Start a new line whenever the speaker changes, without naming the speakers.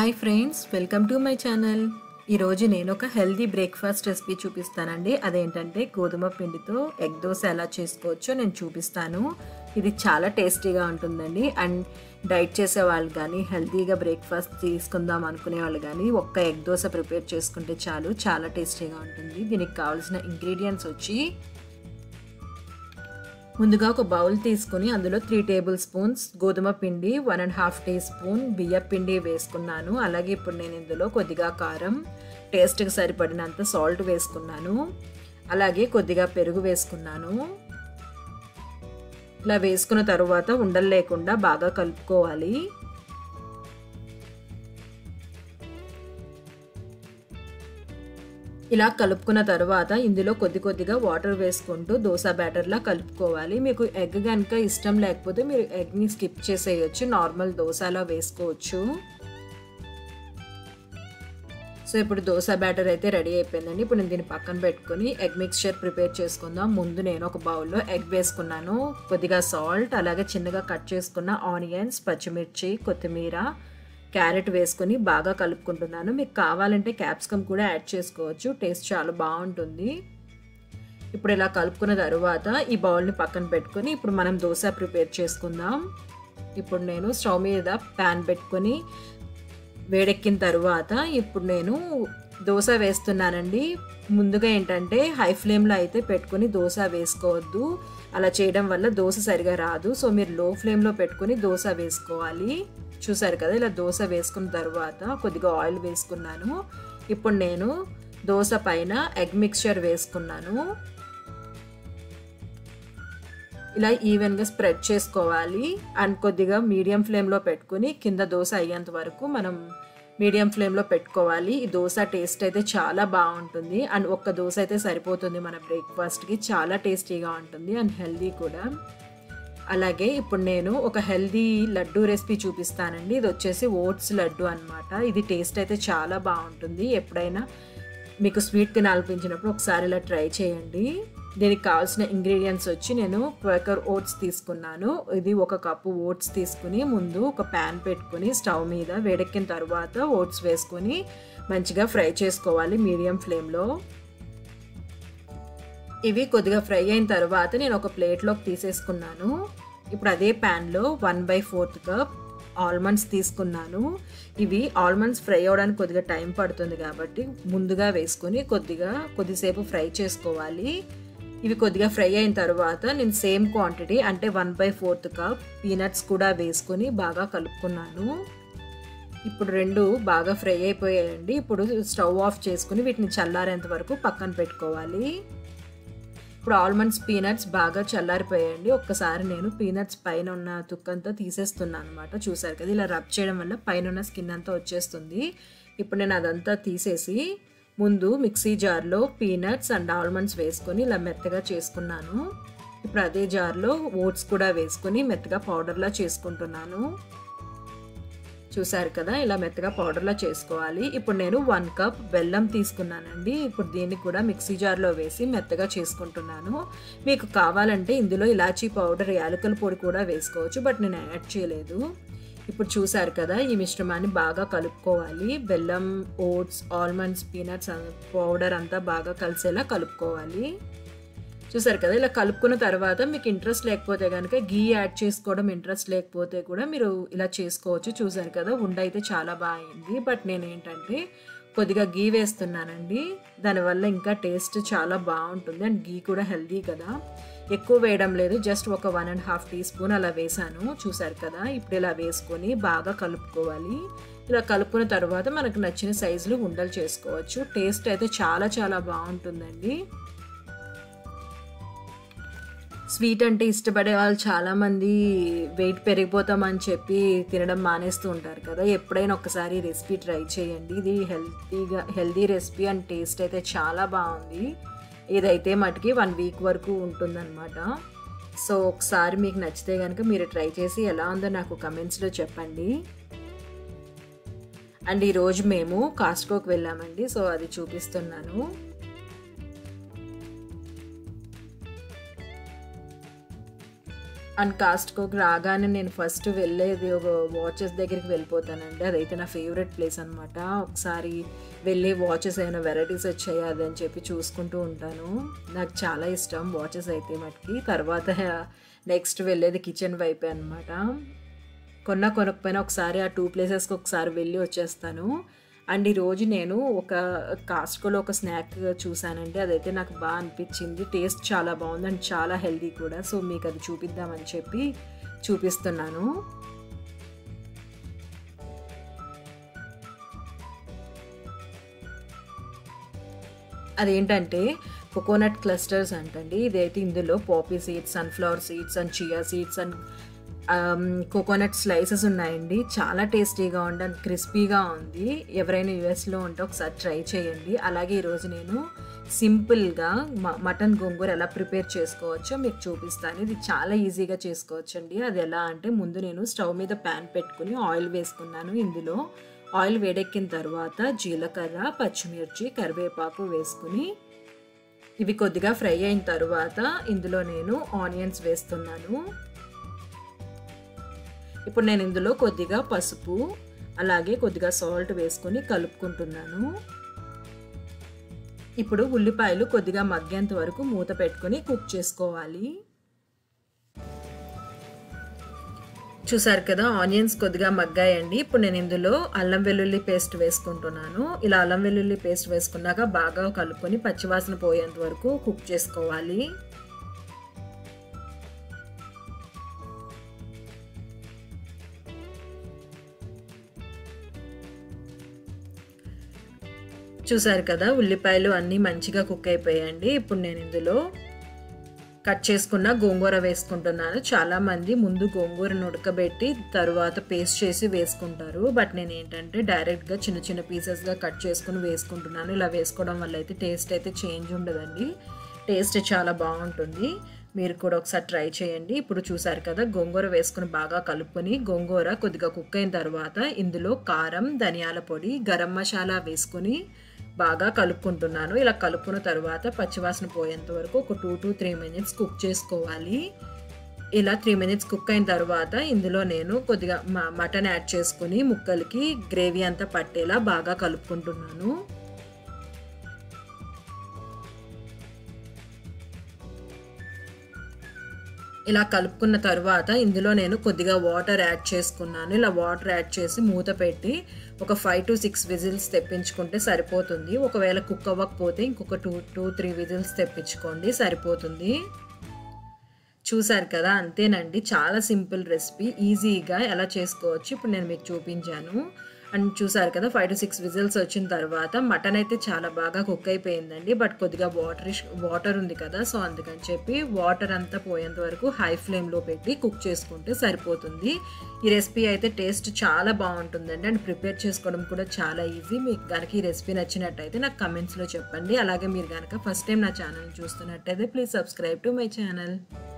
hi friends welcome to my channel ఈరోజు నేను ఒక హెల్దీ బ్రేక్ఫాస్ట్ రెసిపీ చూపిస్తానండి అదేంటంటే గోధుమ పిండితో ఎగ్ దోశ ఎలా చేసుకోవచ్చో నేను చూపిస్తాను ఇది చాలా టేస్టీగా ఉంటుందండి అండ్ డైట్ చేసే వాళ్ళు కానీ హెల్తీగా బ్రేక్ఫాస్ట్ తీసుకుందాం అనుకునే వాళ్ళు కానీ ఒక్క ఎగ్ దోశ ప్రిపేర్ చేసుకుంటే చాలు చాలా టేస్టీగా ఉంటుంది దీనికి కావాల్సిన ఇంగ్రీడియంట్స్ వచ్చి ముందుగా ఒక బౌల్ తీసుకుని అందులో త్రీ టేబుల్ స్పూన్స్ గోధుమ పిండి one and half teaspoon బియ్య పిండి వేసుకున్నాను అలాగే ఇప్పుడు నేను ఇందులో కొద్దిగా కారం టేస్ట్కి సరిపడినంత సాల్ట్ వేసుకున్నాను అలాగే కొద్దిగా పెరుగు వేసుకున్నాను ఇలా వేసుకున్న తరువాత ఉండలు లేకుండా బాగా కలుపుకోవాలి ఇలా కలుపుకున్న తర్వాత ఇందులో కొద్ది కొద్దిగా వాటర్ వేసుకుంటూ దోశ బ్యాటర్లా కలుపుకోవాలి మీకు ఎగ్ కనుక ఇష్టం లేకపోతే మీరు ఎగ్ని స్కిప్ చేసేయచ్చు నార్మల్ దోశలా వేసుకోవచ్చు సో ఇప్పుడు దోశ బ్యాటర్ అయితే రెడీ అయిపోయిందండి ఇప్పుడు నేను దీన్ని పక్కన పెట్టుకుని ఎగ్ మిక్స్చర్ ప్రిపేర్ చేసుకుందాం ముందు నేను ఒక బౌల్లో ఎగ్ వేసుకున్నాను కొద్దిగా సాల్ట్ అలాగే చిన్నగా కట్ చేసుకున్న ఆనియన్స్ పచ్చిమిర్చి కొత్తిమీర క్యారెట్ వేసుకొని బాగా కలుపుకుంటున్నాను మీకు కావాలంటే క్యాప్సికమ్ కూడా యాడ్ చేసుకోవచ్చు టేస్ట్ చాలా బాగుంటుంది ఇప్పుడు ఇలా కలుపుకున్న తర్వాత ఈ బౌల్ని పక్కన పెట్టుకొని ఇప్పుడు మనం దోశ ప్రిపేర్ చేసుకుందాం ఇప్పుడు నేను స్టవ్ మీద ప్యాన్ పెట్టుకొని వేడెక్కిన తర్వాత ఇప్పుడు నేను దోశ వేస్తున్నానండి ముందుగా ఏంటంటే హై ఫ్లేమ్లో అయితే పెట్టుకొని దోశ వేసుకోవద్దు అలా చేయడం వల్ల దోశ సరిగా రాదు సో మీరు లో ఫ్లేమ్లో పెట్టుకొని దోశ వేసుకోవాలి చూసారు కదా ఇలా దోశ వేసుకున్న తర్వాత కొద్దిగా ఆయిల్ వేసుకున్నాను ఇప్పుడు నేను దోశ పైన ఎగ్ మిక్చర్ వేసుకున్నాను ఇలా ఈవెన్గా స్ప్రెడ్ చేసుకోవాలి అండ్ కొద్దిగా మీడియం ఫ్లేమ్లో పెట్టుకుని కింద దోశ అయ్యేంత వరకు మనం మీడియం ఫ్లేమ్లో పెట్టుకోవాలి ఈ దోశ టేస్ట్ అయితే చాలా బాగుంటుంది అండ్ ఒక్క దోశ అయితే సరిపోతుంది మన బ్రేక్ఫాస్ట్కి చాలా టేస్టీగా ఉంటుంది అండ్ హెల్దీ కూడా అలాగే ఇప్పుడు నేను ఒక హెల్దీ లడ్డు రెసిపీ చూపిస్తానండి ఇది వచ్చేసి ఓట్స్ లడ్డు అనమాట ఇది టేస్ట్ అయితే చాలా బాగుంటుంది ఎప్పుడైనా మీకు స్వీట్ తినాలనిపించినప్పుడు ఒకసారి ఇలా ట్రై చేయండి దీనికి కావాల్సిన ఇంగ్రీడియంట్స్ వచ్చి నేను క్వేకర్ ఓట్స్ తీసుకున్నాను ఇది ఒక కప్పు ఓట్స్ తీసుకుని ముందు ఒక ప్యాన్ పెట్టుకుని స్టవ్ మీద వేడెక్కిన తర్వాత ఓట్స్ వేసుకొని మంచిగా ఫ్రై చేసుకోవాలి మీడియం ఫ్లేమ్లో ఇవి కొద్దిగా ఫ్రై అయిన తర్వాత నేను ఒక ప్లేట్లోకి తీసేసుకున్నాను ఇప్పుడు అదే ప్యాన్లో one by fourth cup almonds తీసుకున్నాను ఇవి ఆల్మండ్స్ ఫ్రై అవ్వడానికి కొద్దిగా టైం పడుతుంది కాబట్టి ముందుగా వేసుకొని కొద్దిగా కొద్దిసేపు ఫ్రై చేసుకోవాలి ఇవి కొద్దిగా ఫ్రై అయిన తర్వాత నేను సేమ్ క్వాంటిటీ అంటే one by fourth cup peanuts కూడా వేసుకొని బాగా కలుపుకున్నాను ఇప్పుడు రెండు బాగా ఫ్రై అయిపోయాయండి ఇప్పుడు స్టవ్ ఆఫ్ చేసుకుని వీటిని చల్లారేంత వరకు పక్కన పెట్టుకోవాలి ఇప్పుడు ఆల్మండ్స్ పీనట్స్ బాగా చల్లారిపోయాయండి ఒక్కసారి నేను పీనట్స్ పైన ఉన్న తుక్కంతా తీసేస్తున్నాను అనమాట చూసారు కదా ఇలా రబ్ చేయడం వల్ల పైన ఉన్న స్కిన్ అంతా వచ్చేస్తుంది ఇప్పుడు నేను అదంతా తీసేసి ముందు మిక్సీ జార్లో పీనట్స్ అండ్ ఆల్మండ్స్ వేసుకొని ఇలా మెత్తగా చేసుకున్నాను ఇప్పుడు అదే జార్లో ఓట్స్ కూడా వేసుకొని మెత్తగా పౌడర్లా చేసుకుంటున్నాను చూసారు కదా ఇలా మెత్తగా పౌడర్లా చేసుకోవాలి ఇప్పుడు నేను వన్ కప్ బెల్లం తీసుకున్నానండి ఇప్పుడు దీన్ని కూడా మిక్సీ జార్లో వేసి మెత్తగా చేసుకుంటున్నాను మీకు కావాలంటే ఇందులో ఇలాచీ పౌడర్ యాలకల పొడి కూడా వేసుకోవచ్చు బట్ నేను యాడ్ చేయలేదు ఇప్పుడు చూసారు కదా ఈ మిశ్రమాన్ని బాగా కలుపుకోవాలి బెల్లం ఓట్స్ ఆల్మండ్స్ పీనట్స్ పౌడర్ అంతా బాగా కలిసేలా కలుపుకోవాలి చూసారు కదా ఇలా కలుపుకున్న తర్వాత మీకు ఇంట్రెస్ట్ లేకపోతే కనుక గీ యాడ్ చేసుకోవడం ఇంట్రెస్ట్ లేకపోతే కూడా మీరు ఇలా చేసుకోవచ్చు చూసారు కదా ఉండ అయితే చాలా బాగుంది బట్ నేను ఏంటంటే కొద్దిగా గీ వేస్తున్నానండి దానివల్ల ఇంకా టేస్ట్ చాలా బాగుంటుంది అండ్ గీ కూడా హెల్దీ కదా ఎక్కువ వేయడం లేదు జస్ట్ ఒక one and half teaspoon అలా వేసాను చూసారు కదా ఇప్పుడు ఇలా వేసుకొని బాగా కలుపుకోవాలి ఇలా కలుపుకున్న తర్వాత మనకు నచ్చిన సైజులో ఉండలు చేసుకోవచ్చు టేస్ట్ అయితే చాలా చాలా బాగుంటుందండి స్వీట్ అంటే ఇష్టపడే వాళ్ళు చాలామంది వెయిట్ పెరిగిపోతామని చెప్పి తినడం మానేస్తూ ఉంటారు కదా ఎప్పుడైనా ఒకసారి రెసిపీ ట్రై చేయండి ఇది హెల్తీగా హెల్తీ రెసిపీ అండ్ టేస్ట్ అయితే చాలా బాగుంది ఇదైతే మటుకి వన్ వీక్ వరకు ఉంటుందన్నమాట సో ఒకసారి మీకు నచ్చితే కనుక మీరు ట్రై చేసి ఎలా ఉందో నాకు కమెంట్స్లో చెప్పండి అండ్ ఈరోజు మేము కాస్ట్కోకి వెళ్ళామండి సో అది చూపిస్తున్నాను అండ్ కాస్ట్కోకి రాగానే నేను ఫస్ట్ వెళ్ళేది ఒక వాచెస్ దగ్గరికి వెళ్ళిపోతానండి అదైతే నా ఫేవరెట్ ప్లేస్ అనమాట ఒకసారి వెళ్ళి వాచెస్ ఏమైనా వెరైటీస్ వచ్చాయా అదని చెప్పి చూసుకుంటూ ఉంటాను నాకు చాలా ఇష్టం వాచెస్ అయితే మటుకి తర్వాత నెక్స్ట్ వెళ్ళేది కిచెన్ వైపే అనమాట కొన్న కొనకపోయినా ఒకసారి ఆ టూ ప్లేసెస్కి ఒకసారి వెళ్ళి వచ్చేస్తాను అండ్ ఈరోజు నేను ఒక కాస్ట్కోలో ఒక స్నాక్ చూసానండి అదైతే నాకు బాగా అనిపించింది టేస్ట్ చాలా బాగుంది అండ్ చాలా హెల్దీ కూడా సో మీకు అది చూపిద్దామని చెప్పి చూపిస్తున్నాను అదేంటంటే కోకోనట్ క్లస్టర్స్ అంటండి ఇదైతే ఇందులో poppy seeds sunflower seeds and chia seeds and coconut slices ఉన్నాయండి చాలా టేస్టీగా ఉండి అండ్ క్రిస్పీగా ఉంది ఎవరైనా యూఎస్లో ఉంటే ఒకసారి ట్రై చేయండి అలాగే ఈరోజు నేను సింపుల్గా మటన్ గోంగూర ఎలా ప్రిపేర్ చేసుకోవచ్చో మీకు చూపిస్తాను ఇది చాలా ఈజీగా చేసుకోవచ్చు అండి అది ఎలా అంటే ముందు నేను స్టవ్ మీద ప్యాన్ పెట్టుకుని ఆయిల్ వేసుకున్నాను ఇందులో ఆయిల్ వేడెక్కిన తర్వాత జీలకర్ర పచ్చిమిర్చి కరివేపాకు వేసుకుని ఇవి కొద్దిగా ఫ్రై అయిన తర్వాత ఇందులో నేను ఆనియన్స్ వేస్తున్నాను ఇప్పుడు నేను ఇందులో కొద్దిగా పసుపు అలాగే కొద్దిగా సాల్ట్ వేసుకొని కలుపుకుంటున్నాను ఇప్పుడు ఉల్లిపాయలు కొద్దిగా మగ్గేంత వరకు మూత పెట్టుకొని కుక్ చేసుకోవాలి చూసారు కదా ఆనియన్స్ కొద్దిగా మగ్గాయండి ఇప్పుడు నేను ఇందులో అల్లం వెల్లుల్లి పేస్ట్ వేసుకుంటున్నాను ఇలా అల్లం వెల్లుల్లి పేస్ట్ వేసుకున్నాక బాగా కలుపుకొని పచ్చివాసన పోయేంత వరకు కుక్ చేసుకోవాలి చూసారు కదా ఉల్లిపాయలు అన్నీ మంచిగా కుక్ అయిపోయాయండి ఇప్పుడు నేను ఇందులో కట్ చేసుకున్న గోంగూర వేసుకుంటున్నాను చాలామంది ముందు గోంగూరను ఉడకబెట్టి తరువాత పేస్ట్ చేసి వేసుకుంటారు బట్ నేను ఏంటంటే డైరెక్ట్గా చిన్న చిన్న పీసెస్గా కట్ చేసుకుని వేసుకుంటున్నాను ఇలా వేసుకోవడం వల్ల అయితే టేస్ట్ అయితే చేంజ్ ఉండదండి టేస్ట్ చాలా బాగుంటుంది మీరు కూడా ఒకసారి ట్రై చేయండి ఇప్పుడు చూసారు కదా గోంగూర వేసుకుని బాగా కలుపుకొని గోంగూర కొద్దిగా కుక్ అయిన తర్వాత ఇందులో కారం ధనియాల పొడి గరం మసాలా వేసుకొని బాగా కలుపుకుంటున్నాను ఇలా కలుపుకున్న తర్వాత పచ్చివాసన పోయేంత వరకు ఒక two to three minutes cook చేసుకోవాలి ఇలా త్రీ మినిట్స్ కుక్ అయిన తర్వాత ఇందులో నేను కొద్దిగా మటన్ యాడ్ చేసుకుని ముక్కలకి గ్రేవీ అంతా పట్టేలా బాగా కలుపుకుంటున్నాను ఇలా కలుపుకున్న తర్వాత ఇందులో నేను కొద్దిగా వాటర్ యాడ్ చేసుకున్నాను ఇలా వాటర్ యాడ్ చేసి మూత పెట్టి ఒక ఫైవ్ టు సిక్స్ విజిల్స్ తెప్పించుకుంటే సరిపోతుంది ఒకవేళ కుక్ అవ్వకపోతే ఇంకొక టూ టూ త్రీ విజిల్స్ తెప్పించుకోండి సరిపోతుంది చూసారు కదా అంతేనండి చాలా సింపుల్ రెసిపీ ఈజీగా ఎలా చేసుకోవచ్చు ఇప్పుడు నేను మీకు చూపించాను అండ్ చూసారు కదా ఫైవ్ టు సిక్స్ విజిల్స్ వచ్చిన తర్వాత మటన్ అయితే చాలా బాగా కుక్ అయిపోయిందండి బట్ కొద్దిగా వాటర్ వాటర్ ఉంది కదా సో అందుకని చెప్పి వాటర్ అంతా పోయేంత వరకు హై ఫ్లేమ్లో పెట్టి కుక్ చేసుకుంటే సరిపోతుంది ఈ రెసిపీ అయితే టేస్ట్ చాలా బాగుంటుందండి అండ్ ప్రిపేర్ చేసుకోవడం కూడా చాలా ఈజీ మీకు కనుక ఈ రెసిపీ నచ్చినట్టయితే నాకు కమెంట్స్లో చెప్పండి అలాగే మీరు కనుక ఫస్ట్ టైం నా ఛానల్ చూస్తున్నట్టయితే please subscribe to my channel